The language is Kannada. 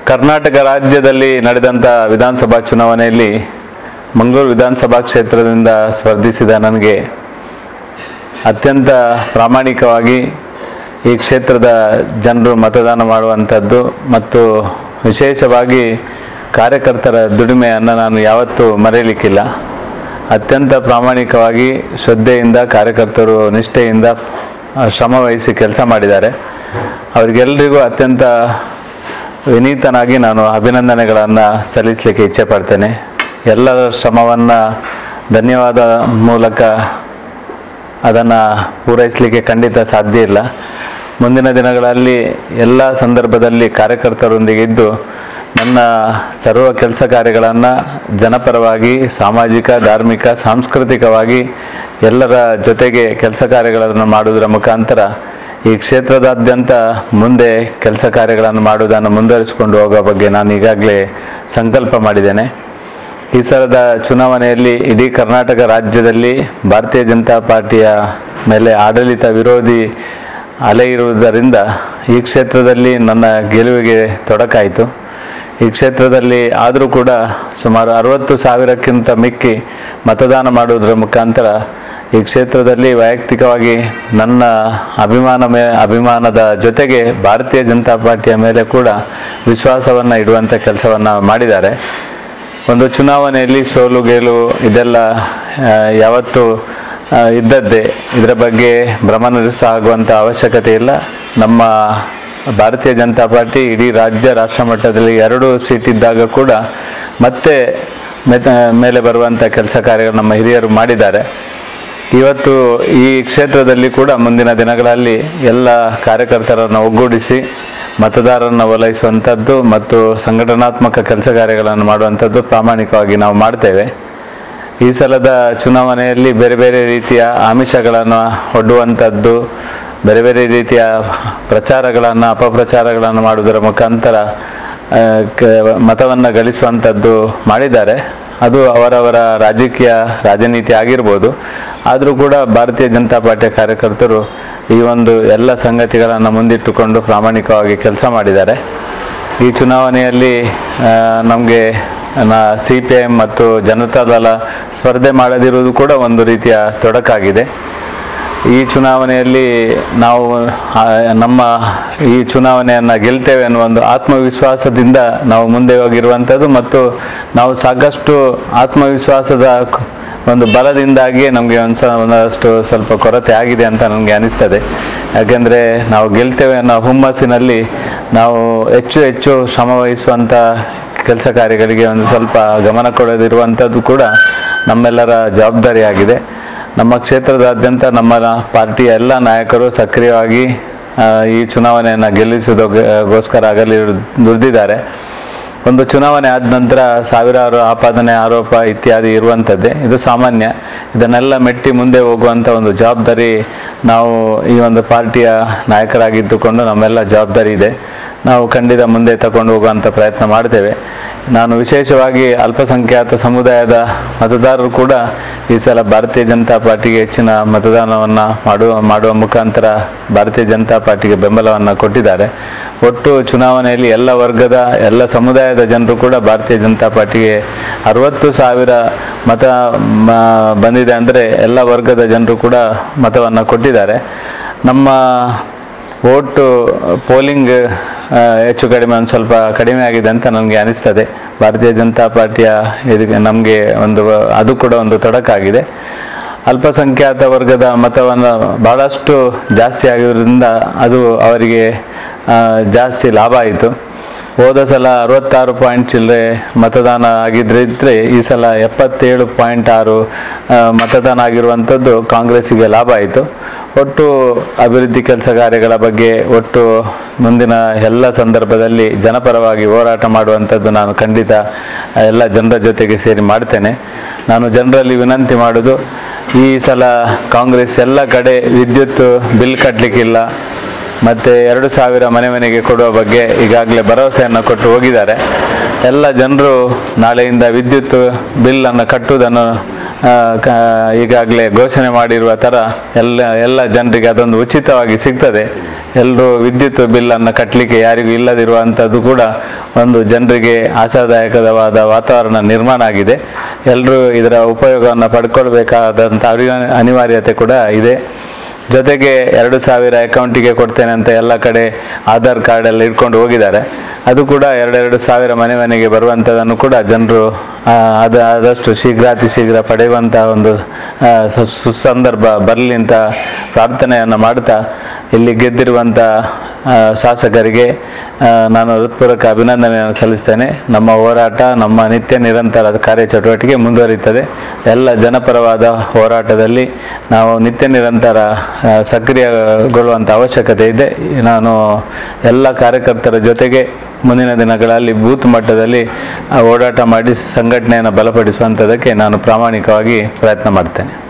ಕರ್ನಾಟಕ ರಾಜ್ಯದಲ್ಲಿ ನಡೆದಂಥ ವಿಧಾನಸಭಾ ಚುನಾವಣೆಯಲ್ಲಿ ಮಂಗಳೂರು ವಿಧಾನಸಭಾ ಕ್ಷೇತ್ರದಿಂದ ಸ್ಪರ್ಧಿಸಿದ ನನಗೆ ಅತ್ಯಂತ ಪ್ರಾಮಾಣಿಕವಾಗಿ ಈ ಕ್ಷೇತ್ರದ ಜನರು ಮತದಾನ ಮಾಡುವಂಥದ್ದು ಮತ್ತು ವಿಶೇಷವಾಗಿ ಕಾರ್ಯಕರ್ತರ ದುಡಿಮೆಯನ್ನು ನಾನು ಯಾವತ್ತೂ ಮರೆಯಲಿಕ್ಕಿಲ್ಲ ಅತ್ಯಂತ ಪ್ರಾಮಾಣಿಕವಾಗಿ ಶ್ರದ್ಧೆಯಿಂದ ಕಾರ್ಯಕರ್ತರು ನಿಷ್ಠೆಯಿಂದ ಆ, ಶ್ರಮ ವಹಿಸಿ ಕೆಲಸ ಮಾಡಿದ್ದಾರೆ ಅವರಿಗೆಲ್ಲರಿಗೂ ಅತ್ಯಂತ ವಿನೀತನಾಗಿ ನಾನು ಅಭಿನಂದನೆಗಳನ್ನು ಸಲ್ಲಿಸಲಿಕ್ಕೆ ಇಚ್ಛೆ ಪಡ್ತೇನೆ ಎಲ್ಲರ ಶ್ರಮವನ್ನು ಧನ್ಯವಾದ ಮೂಲಕ ಅದನ್ನು ಪೂರೈಸಲಿಕ್ಕೆ ಖಂಡಿತ ಸಾಧ್ಯ ಇಲ್ಲ ಮುಂದಿನ ದಿನಗಳಲ್ಲಿ ಎಲ್ಲ ಸಂದರ್ಭದಲ್ಲಿ ಕಾರ್ಯಕರ್ತರೊಂದಿಗೆ ಇದ್ದು ನನ್ನ ಸರ್ವ ಕೆಲಸ ಕಾರ್ಯಗಳನ್ನು ಜನಪರವಾಗಿ ಸಾಮಾಜಿಕ ಧಾರ್ಮಿಕ ಸಾಂಸ್ಕೃತಿಕವಾಗಿ ಎಲ್ಲರ ಜೊತೆಗೆ ಕೆಲಸ ಕಾರ್ಯಗಳನ್ನು ಮಾಡುವುದರ ಮುಖಾಂತರ ಈ ಕ್ಷೇತ್ರದಾದ್ಯಂತ ಮುಂದೆ ಕೆಲಸ ಕಾರ್ಯಗಳನ್ನು ಮಾಡುವುದನ್ನು ಮುಂದುವರಿಸಿಕೊಂಡು ಹೋಗುವ ಬಗ್ಗೆ ನಾನು ಈಗಾಗಲೇ ಸಂಕಲ್ಪ ಮಾಡಿದ್ದೇನೆ ಈ ಸಲದ ಚುನಾವಣೆಯಲ್ಲಿ ಇಡೀ ಕರ್ನಾಟಕ ರಾಜ್ಯದಲ್ಲಿ ಭಾರತೀಯ ಜನತಾ ಪಾರ್ಟಿಯ ಮೇಲೆ ಆಡಳಿತ ವಿರೋಧಿ ಅಲೆ ಇರುವುದರಿಂದ ಈ ಕ್ಷೇತ್ರದಲ್ಲಿ ನನ್ನ ಗೆಲುವಿಗೆ ತೊಡಕಾಯಿತು ಈ ಕ್ಷೇತ್ರದಲ್ಲಿ ಆದರೂ ಕೂಡ ಸುಮಾರು ಅರವತ್ತು ಸಾವಿರಕ್ಕಿಂತ ಮಿಕ್ಕಿ ಮತದಾನ ಮಾಡುವುದರ ಮುಖಾಂತರ ಈ ಕ್ಷೇತ್ರದಲ್ಲಿ ವೈಯಕ್ತಿಕವಾಗಿ ನನ್ನ ಅಭಿಮಾನ ಮೇ ಅಭಿಮಾನದ ಜೊತೆಗೆ ಭಾರತೀಯ ಜನತಾ ಪಾರ್ಟಿಯ ಮೇಲೆ ಕೂಡ ವಿಶ್ವಾಸವನ್ನು ಇಡುವಂಥ ಕೆಲಸವನ್ನು ಮಾಡಿದ್ದಾರೆ ಒಂದು ಚುನಾವಣೆಯಲ್ಲಿ ಸೋಲು ಗೆಲುವು ಇದೆಲ್ಲ ಆ, ಯಾವತ್ತೂ ಆ, ಇದ್ದದ್ದೇ ಇದರ ಬಗ್ಗೆ ಭ್ರಮ ನಿರಸಾಗುವಂಥ ಅವಶ್ಯಕತೆ ಇಲ್ಲ ನಮ್ಮ ಭಾರತೀಯ ಜನತಾ ಪಾರ್ಟಿ ಇಡೀ ರಾಜ್ಯ ರಾಷ್ಟ್ರ ಮಟ್ಟದಲ್ಲಿ ಎರಡು ಸೀಟ್ ಇದ್ದಾಗ ಕೂಡ ಮತ್ತೆ ಮೆತ- ಮೇಲೆ ಬರುವಂಥ ಕೆಲಸ ಕಾರ್ಯಗಳು ನಮ್ಮ ಹಿರಿಯರು ಮಾಡಿದ್ದಾರೆ ಇವತ್ತು ಈ ಕ್ಷೇತ್ರದಲ್ಲಿ ಕೂಡ ಮುಂದಿನ ದಿನಗಳಲ್ಲಿ ಎಲ್ಲ ಕಾರ್ಯಕರ್ತರನ್ನು ಒಗ್ಗೂಡಿಸಿ ಮತದಾರರನ್ನು ಓಲೈಸುವಂಥದ್ದು ಮತ್ತು ಸಂಘಟನಾತ್ಮಕ ಕೆಲಸ ಕಾರ್ಯಗಳನ್ನು ಮಾಡುವಂಥದ್ದು ಪ್ರಾಮಾಣಿಕವಾಗಿ ನಾವು ಮಾಡ್ತೇವೆ ಈ ಸಲದ ಚುನಾವಣೆಯಲ್ಲಿ ಬೇರೆ ಬೇರೆ ರೀತಿಯ ಆಮಿಷಗಳನ್ನು ಒಡ್ಡುವಂಥದ್ದು ಬೇರೆ ಬೇರೆ ರೀತಿಯ ಪ್ರಚಾರಗಳನ್ನು ಅಪಪ್ರಚಾರಗಳನ್ನು ಮಾಡುವುದರ ಮುಖಾಂತರ ಆ, ಕ- ಮತವನ್ನು ಗಳಿಸುವಂಥದ್ದು ಮಾಡಿದ್ದಾರೆ ಅದು ಅವರವರ ರಾಜಕೀಯ ರಾಜನೀತಿ ಆಗಿರ್ಬೋದು ಆದರೂ ಕೂಡ ಭಾರತೀಯ ಜನತಾ ಪಾರ್ಟಿಯ ಕಾರ್ಯಕರ್ತರು ಈ ಒಂದು ಎಲ್ಲ ಸಂಗತಿಗಳನ್ನು ಮುಂದಿಟ್ಟುಕೊಂಡು ಪ್ರಾಮಾಣಿಕವಾಗಿ ಕೆಲಸ ಮಾಡಿದ್ದಾರೆ ಈ ಚುನಾವಣೆಯಲ್ಲಿ ನಮಗೆ ಸಿ ಪಿ ಐ ಮತ್ತು ಜನತಾದಳ ಸ್ಪರ್ಧೆ ಮಾಡದಿರುವುದು ಕೂಡ ಒಂದು ರೀತಿಯ ತೊಡಕಾಗಿದೆ ಈ ಚುನಾವಣೆಯಲ್ಲಿ ನಾವು ಆ, ನಮ್ಮ ಈ ಚುನಾವಣೆಯನ್ನು ಗೆಲ್ತೇವೆ ಅನ್ನುವ ಒಂದು ಆತ್ಮವಿಶ್ವಾಸದಿಂದ ನಾವು ಮುಂದೆ ಹೋಗಿರುವಂಥದ್ದು ಮತ್ತು ನಾವು ಸಾಕಷ್ಟು ಆತ್ಮವಿಶ್ವಾಸದ ಕ- ಒಂದು ಬಲದಿಂದಾಗಿ ನಮಗೆ ಒಂದು ಸ ಒಂದಷ್ಟು ಸ್ವಲ್ಪ ಕೊರತೆ ಆಗಿದೆ ಅಂತ ನನಗೆ ಅನಿಸ್ತದೆ ಯಾಕೆಂದರೆ ನಾವು ಗೆಲ್ತೇವೆ ಅನ್ನೋ ಹುಮ್ಮಸ್ಸಿನಲ್ಲಿ ನಾವು ಹೆಚ್ಚು ಹೆಚ್ಚು ಶ್ರಮ ವಹಿಸುವಂಥ ಕೆಲಸ ಕಾರ್ಯಗಳಿಗೆ ಒಂದು ಸ್ವಲ್ಪ ಗಮನ ಕೊಡದಿರುವಂಥದ್ದು ಕೂಡ ನಮ್ಮೆಲ್ಲರ ಜವಾಬ್ದಾರಿಯಾಗಿದೆ ನಮ್ಮ ಕ್ಷೇತ್ರದಾದ್ಯಂತ ನಮ್ಮ ಪಾರ್ಟಿಯ ಎಲ್ಲ ನಾಯಕರು ಸಕ್ರಿಯವಾಗಿ ಆ, ಈ ಚುನಾವಣೆಯನ್ನು ಗೆಲ್ಲಿಸುವುದಕ್ಕೋಸ್ಕರ ಆಗಲಿ ದುಡಿದಿದ್ದಾರೆ ಒಂದು ಚುನಾವಣೆ ಆದ ನಂತರ ಸಾವಿರಾರು ಆಪಾದನೆ ಆರೋಪ ಇತ್ಯಾದಿ ಇರುವಂಥದ್ದೇ ಇದು ಸಾಮಾನ್ಯ ಇದನ್ನೆಲ್ಲ ಮೆಟ್ಟಿ ಮುಂದೆ ಹೋಗುವಂಥ ಒಂದು ಜವಾಬ್ದಾರಿ ನಾವು ಈ ಒಂದು ಪಾರ್ಟಿಯ ನಾಯಕರಾಗಿದ್ದುಕೊಂಡು ನಮ್ಮೆಲ್ಲ ಜವಾಬ್ದಾರಿ ಇದೆ ನಾವು ಖಂಡಿತ ಮುಂದೆ ತಗೊಂಡು ಹೋಗುವಂಥ ಪ್ರಯತ್ನ ಮಾಡ್ತೇವೆ ನಾನು ವಿಶೇಷವಾಗಿ ಅಲ್ಪಸಂಖ್ಯಾತ ಸಮುದಾಯದ ಮತದಾರರು ಕೂಡ ಈ ಸಲ ಭಾರತೀಯ ಜನತಾ ಪಾರ್ಟಿಗೆ ಹೆಚ್ಚಿನ ಮತದಾನವನ್ನು ಮಾಡುವ ಮಾಡುವ ಮುಖಾಂತರ ಭಾರತೀಯ ಜನತಾ ಪಾರ್ಟಿಗೆ ಬೆಂಬಲವನ್ನು ಕೊಟ್ಟಿದ್ದಾರೆ ಒಟ್ಟು ಚುನಾವಣೆಯಲ್ಲಿ ಎಲ್ಲ ವರ್ಗದ ಎಲ್ಲ ಸಮುದಾಯದ ಜನರು ಕೂಡ ಭಾರತೀಯ ಜನತಾ ಪಾರ್ಟಿಗೆ ಅರವತ್ತು ಸಾವಿರ ಮತ ಮ- ಬಂದಿದೆ ಅಂದರೆ ಎಲ್ಲ ವರ್ಗದ ಜನರು ಕೂಡ ಮತವನ್ನು ಕೊಟ್ಟಿದ್ದಾರೆ ನಮ್ಮ ಓಟು ಪೋಲಿಂಗ್ ಆ, ಹೆಚ್ಚು ಕಡಿಮೆ ಒಂದು ಸ್ವಲ್ಪ ಕಡಿಮೆ ಆಗಿದೆ ಅಂತ ನನಗೆ ಅನಿಸ್ತದೆ ಭಾರತೀಯ ಜನತಾ ಪಾರ್ಟಿಯ ಇದಕ್ಕೆ ನಮಗೆ ಒಂದು ಅದು ಕೂಡ ಒಂದು ತೊಡಕಾಗಿದೆ ಅಲ್ಪಸಂಖ್ಯಾತ ವರ್ಗದ ಮತವನ್ನು ಬಹಳಷ್ಟು ಜಾಸ್ತಿ ಆಗಿರೋದ್ರಿಂದ ಅದು ಅವರಿಗೆ ಆ, ಜಾಸ್ತಿ ಲಾಭ ಆಯಿತು ಹೋದ ಸಲ ಅರವತ್ತಾರು ಪಾಯಿಂಟ್ ಚಿಲ್ಲರೆ ಮತದಾನ ಆಗಿದ್ರಿದ್ರೆ ಈ ಸಲ ಎಪ್ಪತ್ತೇಳು ಪಾಯಿಂಟ್ ಆರು ಆ, ಮತದಾನ ಆಗಿರುವಂಥದ್ದು ಕಾಂಗ್ರೆಸ್ಸಿಗೆ ಲಾಭ ಆಯಿತು ಒಟ್ಟು ಅಭಿವೃದ್ಧಿ ಕೆಲಸ ಕಾರ್ಯಗಳ ಬಗ್ಗೆ ಒಟ್ಟು ಮುಂದಿನ ಎಲ್ಲ ಸಂದರ್ಭದಲ್ಲಿ ಜನಪರವಾಗಿ ಹೋರಾಟ ಮಾಡುವಂಥದ್ದು ನಾನು ಖಂಡಿತ ಎಲ್ಲ ಜನರ ಜೊತೆಗೆ ಸೇರಿ ಮಾಡ್ತೇನೆ ನಾನು ಜನರಲ್ಲಿ ವಿನಂತಿ ಮಾಡೋದು ಈ ಸಲ ಕಾಂಗ್ರೆಸ್ ಎಲ್ಲ ಕಡೆ ವಿದ್ಯುತ್ ಬಿಲ್ ಕಟ್ಟಲಿಕ್ಕಿಲ್ಲ ಮತ್ತು ಎರಡು ಸಾವಿರ ಮನೆ ಮನೆಗೆ ಕೊಡುವ ಬಗ್ಗೆ ಈಗಾಗಲೇ ಭರವಸೆಯನ್ನು ಕೊಟ್ಟು ಹೋಗಿದ್ದಾರೆ ಎಲ್ಲ ಜನರು ನಾಳೆಯಿಂದ ವಿದ್ಯುತ್ ಬಿಲ್ಲನ್ನು ಕಟ್ಟುವುದನ್ನು ಆ, ಕ- ಈಗಾಗಲೇ ಘೋಷಣೆ ಮಾಡಿರುವ ಥರ ಎಲ್ಲ ಎಲ್ಲ ಜನರಿಗೆ ಅದೊಂದು ಉಚಿತವಾಗಿ ಸಿಗ್ತದೆ ಎಲ್ಲರೂ ವಿದ್ಯುತ್ ಬಿಲ್ಲನ್ನು ಕಟ್ಟಲಿಕ್ಕೆ ಯಾರಿಗೂ ಇಲ್ಲದಿರುವಂಥದ್ದು ಕೂಡ ಒಂದು ಜನರಿಗೆ ಆಶಾದಾಯಕವಾದ ವಾತಾವರಣ ನಿರ್ಮಾಣ ಆಗಿದೆ ಎಲ್ಲರೂ ಇದರ ಉಪಯೋಗವನ್ನು ಪಡ್ಕೊಳ್ಬೇಕಾದಂಥ ಅರಿ- ಅನಿವಾರ್ಯತೆ ಕೂಡ ಇದೆ ಜೊತೆಗೆ ಎರಡು ಸಾವಿರ ಅಕೌಂಟಿಗೆ ಕೊಡ್ತೇನೆ ಅಂತ ಎಲ್ಲ ಕಡೆ ಆಧಾರ್ ಕಾರ್ಡ್ ಎಲ್ಲ ಇಟ್ಕೊಂಡು ಹೋಗಿದ್ದಾರೆ ಅದು ಕೂಡ ಎರಡೆರಡು ಸಾವಿರ ಮನೆ ಮನೆಗೆ ಬರುವಂಥದ್ದನ್ನು ಕೂಡ ಜನರು ಆ, ಅದ ಆದಷ್ಟು ಶೀಘ್ರ ಅತಿ ಶೀಘ್ರ ಪಡೆಯುವಂಥ ಒಂದು ಆ, ಸು- ಸುಸಂದರ್ಭ ಬರಲಿ ಅಂತ ಪ್ರಾರ್ಥನೆಯನ್ನು ಮಾಡ್ತಾ ಇಲ್ಲಿ ಗೆದ್ದಿರುವಂಥ ಆ, ಶಾಸಕರಿಗೆ ಆ, ನಾನು ಹೃತ್ಪೂರ್ವಕ ಅಭಿನಂದನೆಯನ್ನು ಸಲ್ಲಿಸ್ತೇನೆ ನಮ್ಮ ಹೋರಾಟ ನಮ್ಮ ನಿತ್ಯ ನಿರಂತರ ಕಾರ್ಯಚಟುವಟಿಕೆ ಮುಂದುವರಿಯುತ್ತದೆ ಎಲ್ಲ ಜನಪರವಾದ ಹೋರಾಟದಲ್ಲಿ ನಾವು ನಿತ್ಯ ನಿರಂತರ ಆ, ಸಕ್ರಿಯಗೊಳ್ಳುವಂಥ ಅವಶ್ಯಕತೆ ಇದೆ ನಾನು ಎಲ್ಲ ಕಾರ್ಯಕರ್ತರ ಜೊತೆಗೆ ಮುಂದಿನ ದಿನಗಳಲ್ಲಿ ಬೂತ್ ಮಟ್ಟದಲ್ಲಿ ಆ, ಓಡಾಟ ಮಾಡಿ ಸಂಘಟನೆಯನ್ನು ಬಲಪಡಿಸುವಂಥದ್ದಕ್ಕೆ ನಾನು ಪ್ರಾಮಾಣಿಕವಾಗಿ ಪ್ರಯತ್ನ ಮಾಡ್ತೇನೆ